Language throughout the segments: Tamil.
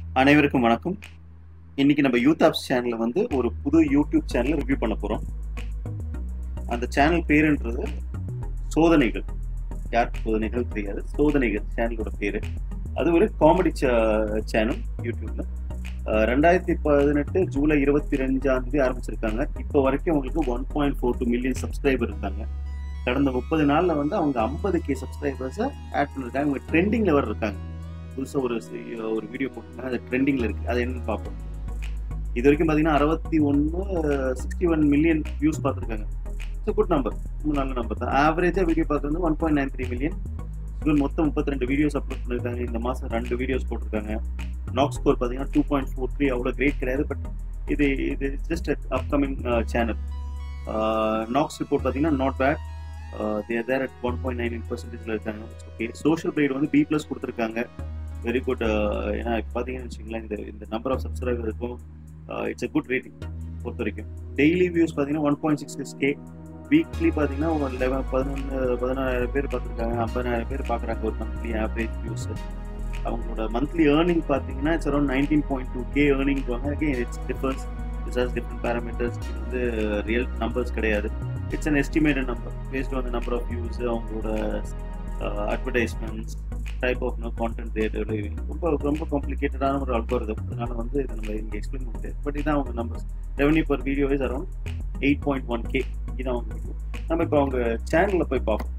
அனைவருக்கும் வணக்கம் இன்னைக்கு நம்ம யூத் ஆப்ஸ் சேனல்ல வந்து ஒரு புது யூடியூப் சேனல் ரிவ்யூ பண்ண போறோம் அந்த சேனல் பேருன்றது சோதனைகள் யாருக்கு சோதனைகள் தெரியாது சோதனைகள் சேனலோட பேரு அது ஒரு காமெடி சேனல் யூடியூப்ல அஹ் ரெண்டாயிரத்தி பதினெட்டு ஜூலை இருபத்தி ரெஞ்சாம் தேதி ஆரம்பிச்சிருக்காங்க இப்போ வரைக்கும் உங்களுக்கு one point four two million subscriber இருக்காங்க கடந்த முப்பது நாள்ல வந்து அவங்க ஐம்பது கே சப்ஸ்கிரைபர்ஸை ஆட் பண்ணிருக்காங்க அவங்க ட்ரெண்டிங்ல வர இருக்காங்க புதுசாக ஒரு சி- ஒரு வீடியோ போட்டிருக்காங்க அது ட்ரெண்டிங்கில் இருக்கு அது என்னன்னு பார்ப்போம் இது வரைக்கும் பார்த்தீங்கன்னா அறுபத்தி ஒன்று சிக்ஸ்டி ஒன் மில்லியன் வியூஸ் பார்த்துருக்காங்க இட்ஸ் குட் நம்பர் ரொம்ப நல்ல நம்பர் தான் ஆவரேஜாக வீடியோ பார்க்குறது one point nine three million இது மொத்தம் முப்பத்தி ரெண்டு வீடியோஸ் அப்லோட் பண்ணிருக்காங்க இந்த மாதம் ரெண்டு வீடியோஸ் போட்டிருக்காங்க நாக் ஸ்கோர் பார்த்தீங்கன்னா டூ பாயிண்ட் ஃபோர் த்ரீ அவ்வளோ கிரேட் கிடையாது பட் இது இது just upcoming channel Nox report பார்த்தீங்கன்னா not bad there there at one point nine பர்சன்டேஜில் இருக்காங்க ஓகே சோஷியல் பிரைட் வந்து பி ப்ளஸ் கொடுத்துருக்காங்க வெரி குட் ஏன்னா இப்போ பார்த்தீங்கன்னு வச்சுங்களேன் இந்த இந்த நம்பர் ஆஃப் சப்ஸ்கிரைபர் இருக்கும் இட்ஸ் a குட் ரேட்டிங் பொறுத்த வரைக்கும் டெய்லி வியூஸ் பார்த்தீங்கன்னா one point six six K weekly பார்த்தீங்கன்னா ஒரு லெவன் பதினொன்று பதினாயிரம் பேர் பார்த்துருக்காங்க ஐம்பதாயிரம் பேர் பார்க்குறாங்க ஒரு மந்த்லி ஆவரேஜ் வியூஸ் அவங்களோட மந்த்லி ஏர்னிங் பார்த்தீங்கன்னா it's around nineteen point two K earning again it's differs it's has different parameters இது வந்து ரியல் நம்பர்ஸ் கிடையாது it's an estimated number based on number of views அவங்களோட advertisements type of no content they're delivering ரொம்ப ரொம்ப காம்ப்ளிகேட்டடான ஒரு அல்கோரிதம் அதனால வந்து இதை நம்ம இங்கே எக்ஸ்பிளைன் பண்ண முடியாது பட் இதான் அவங்க numbers revenue per video is around eight point one K இதான் அவங்க வீடியோ நம்ம இப்போ அவங்க சேனலில் போய் பார்ப்போம்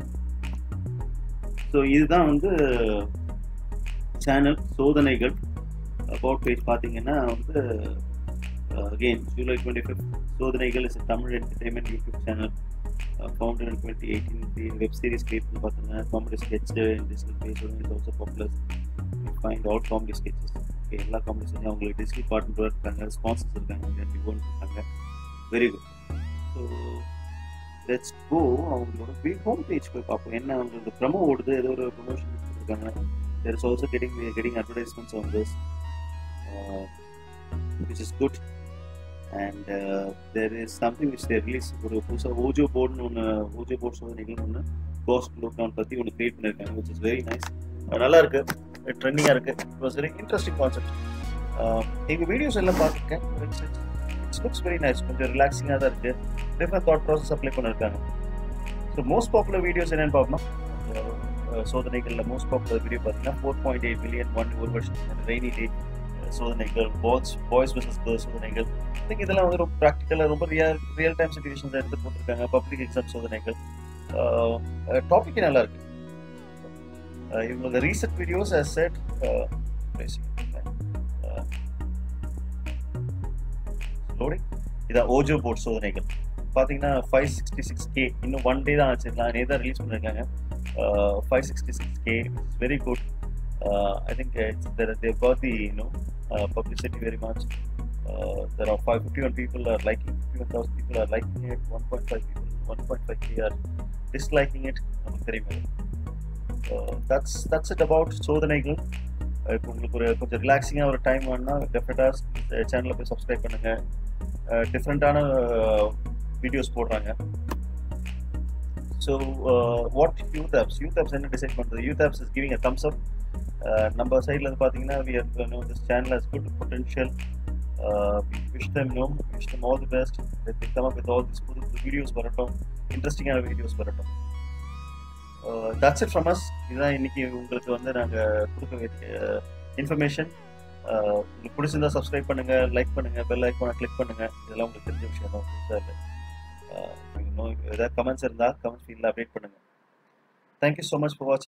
ஸோ இதுதான் வந்து சேனல் சோதனைகள் அபவுட் பேஜ் பார்த்தீங்கன்னா வந்து again July twenty fifth Sothanaigal is Tamil entertainment YouTube channel founder in twenty eighteen web series create பண்ணி பார்த்தீங்கன்னா comedy sketch digital base is also popular find out comedy sketches okay எல்லா காமெடி ஸ்கெட்ச் அவங்களுக்கு டிஜிட்டல் பார்ட்னர் இருக்காங்க ஸ்பான்சர்ஸ் இருக்காங்க ரிவோன் இருக்காங்க very good so let's go அவங்களோட ஹோம் பேஜ் போய் பார்ப்போம் என்ன அவங்களுக்கு ப்ரமோ ஓடுது ஏதோ ஒரு ப்ரொமோஷன் கொடுத்துருக்காங்க there is also getting getting advertisements on this which is good and uh, there is something which they release ஒரு புதுசாக ஓஜோ போர்டுன்னு ஒன்று ஓஜோ போர்ட் சோதனைகள் ஒன்று கோஸ்ட் லோக்டவுன் பற்றி ஒன்று கிரியேட் பண்ணியிருக்காங்க which is வெரி நைஸ் நல்லா இருக்கு ட்ரெண்டிங்காக இருக்கு it was very interesting concept எங்கள் வீடியோஸ் எல்லாம் பார்த்துருக்கேன் இட்ஸ் லுக்ஸ் வெரி நைஸ் கொஞ்சம் ரிலாக்ஸிங்காக தான் இருக்கு டிஃப்ரெண்ட் தாட் ப்ராசஸ் அப்ளை பண்ணியிருக்காங்க ஸோ மோஸ்ட் பாப்புலர் வீடியோஸ் என்னென்னு பார்க்கணும் சோதனைகளில் மோஸ்ட் பாப்புலர் வீடியோ பார்த்தீங்கன்னா four point eight million one ஒரு வருஷம் rainy day Sothanaigal boys boys versus girls Sothanaigal think இதெல்லாம் வந்து ரொம்ப ப்ராக்டிக்கலாக ரொம்ப ரியல் ரியல் டைம் சுச்சுவேஷன்ஸ் எடுத்து போட்டிருக்காங்க பப்ளிக் எக்ஸாம் சோதனைகள் டாபிக் நல்லா இருக்கு அஹ் இவங்களோட recent videos as set loading இதான் ஓஜோ போர்ட் சோதனைகள் பார்த்தீங்கன்னா ஃபைவ் சிக்ஸ்டி சிக்ஸ் கே இன்னும் ஒன் டே தான் ஆச்சு நான் நேற்று தான் ரிலீஸ் பண்ணியிருக்காங்க five sixty six K it's very good I think it's there they got the you know publicity very much. Uh, there are 551 people are liking, 51,000 people are liking it, 1.5 people, 1.5k are disliking it. நமக்கு தெரியுமே Uh, that's that's it about சோதனைகள் Uh, இப்போ உங்களுக்கு ஒரு கொஞ்சம் ரிலாக்ஸிங்காக ஒரு டைம் வேணும்னா டெஃபினட்டாக சேனலில் போய் சப்ஸ்கிரைப் பண்ணுங்கள் டிஃப்ரெண்ட்டான வீடியோஸ் போடுறாங்க so what youth ops youth ops என்ன டிசைட் பண்ணுறது youth ops is giving a thumbs up நம்ம சைடில் வந்து பார்த்தீங்கன்னா we are know this channel has good potential wish them know wish them all the best come up with all this புது புது வீடியோஸ் வரட்டும் இன்ட்ரெஸ்டிங்கான வீடியோஸ் வரட்டும் தட்ஸ் இட் ஃப்ரம் அஸ் இதுதான் இன்னைக்கு உங்களுக்கு வந்து நாங்கள் கொடுக்க வேண்டிய இன்ஃபர்மேஷன் உங்களுக்கு பிடிச்சிருந்தா சப்ஸ்கிரைப் பண்ணுங்க லைக் பண்ணுங்க பெல் ஐக்கானை கிளிக் பண்ணுங்க இதெல்லாம் உங்களுக்கு தெரிஞ்ச விஷயம் தான் புதுசாக இல்லை ஏதாவது கமெண்ட்ஸ் இருந்தால் கமெண்ட்ஸ் ஃபீல்டில் அப்டேட் பண்ணுங்க தேங்க்யூ ஸோ மச் ஃபார் வாட்சிங்